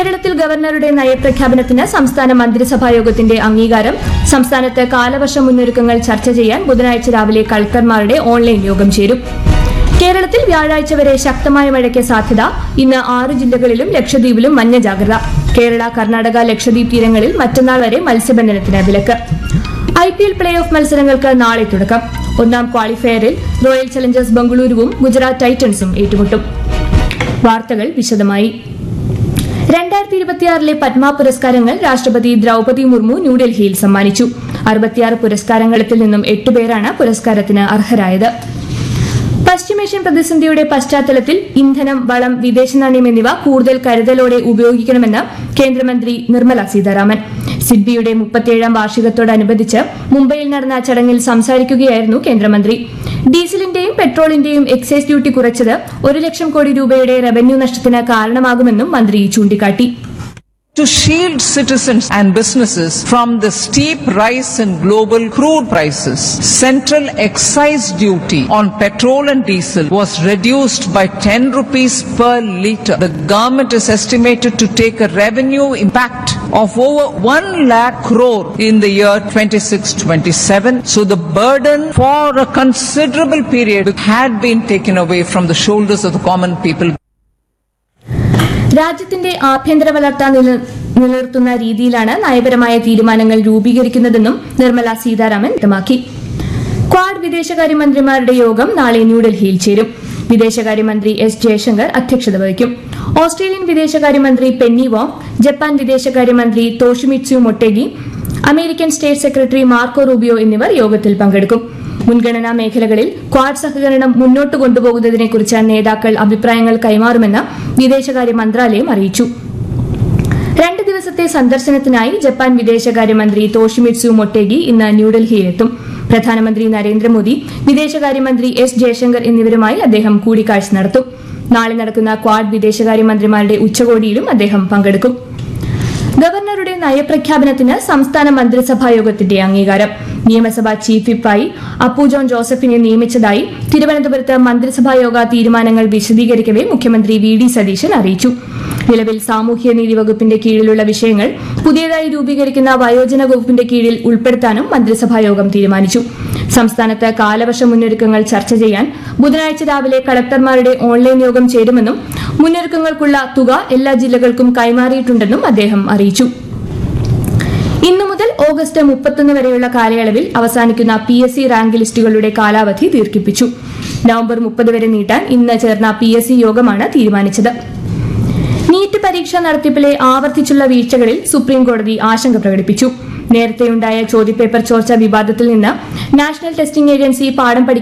കേരളത്തിൽ ഗവർണറുടെ നയപ്രഖ്യാപനത്തിന് സംസ്ഥാന മന്ത്രിസഭാ യോഗത്തിന്റെ അംഗീകാരം സംസ്ഥാനത്ത് കാലവർഷ മുന്നൊരുക്കങ്ങൾ ചർച്ച ചെയ്യാൻ ബുധനാഴ്ച രാവിലെ കളക്ടർമാരുടെ ഓൺലൈൻ യോഗം ചേരും കേരളത്തിൽ വ്യാഴാഴ്ച വരെ ശക്തമായ മഴയ്ക്ക് സാധ്യത ഇന്ന് ആറ് ജില്ലകളിലും ലക്ഷദ്വീപിലും മഞ്ഞ ജാഗ്രത കേരള കർണാടക ലക്ഷദ്വീപ് തീരങ്ങളിൽ മറ്റന്നാൾ വരെ മത്സ്യബന്ധനത്തിന് വിലക്ക് I P L play off മത്സരങ്ങൾക്ക് നാളെ തുടക്കം ഒന്നാം ക്വാളിഫയറിൽ റോയൽ ചലഞ്ചേഴ്സ് ബംഗളൂരുവും ഗുജറാത്ത് ടൈറ്റൻസും ഏറ്റുമുട്ടും വാർത്തകൾ വിശദമായി രണ്ടായിരത്തി ഇരുപത്തിയാറിലെ പത്മ പുരസ്കാരങ്ങൾ രാഷ്ട്രപതി ദ്രൗപദി മുർമു ന്യൂഡൽഹിയിൽ സമ്മാനിച്ചു അറുപത്തിയാറ് പുരസ്കാരങ്ങളിൽ നിന്നും എട്ടുപേരാണ് പുരസ്കാരത്തിന് അർഹരായത് പശ്ചിമേഷ്യൻ പ്രതിസന്ധിയുടെ പശ്ചാത്തലത്തിൽ ഇന്ധനം വളം വിദേശ നാണ്യം എന്നിവ കൂടുതൽ കരുതലോടെ ഉപയോഗിക്കണമെന്ന് കേന്ദ്രമന്ത്രി നിർമ്മല സീതാരാമൻ സിഡ്ബിയുടെ മുപ്പത്തിയേഴാം വാർഷികത്തോടനുബന്ധിച്ച് മുംബൈയിൽ നടന്ന ചടങ്ങിൽ സംസാരിക്കുകയായിരുന്നു കേന്ദ്രമന്ത്രി ഡീസലിന്റെയും പെട്രോളിന്റെയും എക്സൈസ് ഡ്യൂട്ടി കുറച്ചത് ഒരു ലക്ഷം കോടി രൂപയുടെ റവന്യൂ നഷ്ടത്തിന് കാരണമാകുമെന്നും മന്ത്രി ചൂണ്ടിക്കാട്ടി to shield citizens and businesses from the steep rise in global crude prices. Central excise duty on petrol and diesel was reduced by 10 rupees per litre. The government is estimated to take a revenue impact of over 1 lakh crore in the year 26-27. So the burden for a considerable period had been taken away from the shoulders of the common people. രാജ്യത്തിന്റെ ആഭ്യന്തര വളർച്ച നില- നിലനിർത്തുന്ന രീതിയിലാണ് നയപരമായ തീരുമാനങ്ങൾ രൂപീകരിക്കുന്നതെന്നും നിർമ്മല സീതാരാമൻ വ്യക്തമാക്കി quad വിദേശകാര്യമന്ത്രിമാരുടെ യോഗം നാളെ ന്യൂഡൽഹിയിൽ ചേരും വിദേശകാര്യമന്ത്രി എസ് ജയശങ്കർ അധ്യക്ഷത വഹിക്കും ഓസ്ട്രേലിയൻ വിദേശകാര്യമന്ത്രി പെന്നി വോങ് ജപ്പാൻ വിദേശകാര്യമന്ത്രി Toshimitsu Motegi American state secretary Marco Rubio എന്നിവർ യോഗത്തിൽ പങ്കെടുക്കും മുൻഗണനാ മേഖലകളിൽ ക്വാഡ് സഹകരണം മുന്നോട്ട് കൊണ്ടുപോകുന്നതിനെക്കുറിച്ച് നേതാക്കൾ അഭിപ്രായങ്ങൾ കൈമാറുമെന്ന് വിദേശകാര്യ മന്ത്രാലയം അറിയിച്ചു രണ്ട് ദിവസത്തെ സന്ദർശനത്തിനായി ജപ്പാൻ വിദേശകാര്യമന്ത്രി തോഷിമിറ്റ്സു മൊട്ടേഗി ഇന്ന് ന്യൂഡൽഹിയിലെത്തും പ്രധാനമന്ത്രി നരേന്ദ്രമോദി വിദേശകാര്യമന്ത്രി എസ് ജയശങ്കർ എന്നിവരുമായി അദ്ദേഹം കൂടിക്കാഴ്ച നടത്തും നാളെ നടക്കുന്ന ക്വാഡ് വിദേശകാര്യമന്ത്രിമാരുടെ ഉച്ചകോടിയിലും അദ്ദേഹം പങ്കെടുക്കും ഗവർണറുടെ നയപ്രഖ്യാപനത്തിന് സംസ്ഥാന മന്ത്രിസഭാ യോഗത്തിന്റെ അംഗീകാരം നിയമസഭാ ചീഫ് വിപ്പായി അപ്പു ജോൺ ജോസഫിനെ നിയമിച്ചതായി തിരുവനന്തപുരത്ത് മന്ത്രിസഭാ യോഗ തീരുമാനങ്ങൾ വിശദീകരിക്കവെ മുഖ്യമന്ത്രി വി ഡി സതീശൻ അറിയിച്ചു നിലവിൽ സാമൂഹ്യനീതി വകുപ്പിന്റെ കീഴിലുള്ള വിഷയങ്ങൾ പുതിയതായി രൂപീകരിക്കുന്ന വയോജന വകുപ്പിന്റെ കീഴിൽ ഉൾപ്പെടുത്താനും മന്ത്രിസഭാ യോഗം തീരുമാനിച്ചു സംസ്ഥാനത്ത് കാലവർഷ മുന്നൊരുക്കങ്ങൾ ചർച്ച ചെയ്യാൻ ബുധനാഴ്ച രാവിലെ കളക്ടർമാരുടെ ഓൺലൈൻ യോഗം ചേരുമെന്നും മുന്നൊരുക്കങ്ങൾക്കുള്ള തുക എല്ലാ ജില്ലകൾക്കും കൈമാറിയിട്ടുണ്ടെന്നും അദ്ദേഹം അറിയിച്ചു ഇന്നു മുതൽ ഓഗസ്റ്റ് മുപ്പത്തൊന്ന് വരെയുള്ള കാലയളവിൽ അവസാനിക്കുന്ന പി എസ് സി റാങ്ക് ലിസ്റ്റുകളുടെ കാലാവധി ദീർഘിപ്പിച്ചു നവംബർ മുപ്പത് വരെ നീട്ടാൻ ഇന്ന് ചേർന്ന പി എസ് സി യോഗമാണ് തീരുമാനിച്ചത് നീറ്റ് പരീക്ഷ നടത്തിപ്പിലെ ആവർത്തിച്ചുള്ള വീഴ്ചകളിൽ സുപ്രീം കോടതി ആശങ്ക പ്രകടിപ്പിച്ചു നേരത്തെയുണ്ടായ ചോദ്യപേപ്പർ ചോർച്ച വിവാദത്തിൽ നിന്ന് നാഷണൽ ടെസ്റ്റിംഗ് ഏജൻസി പാഠം പഠിക്കാൻ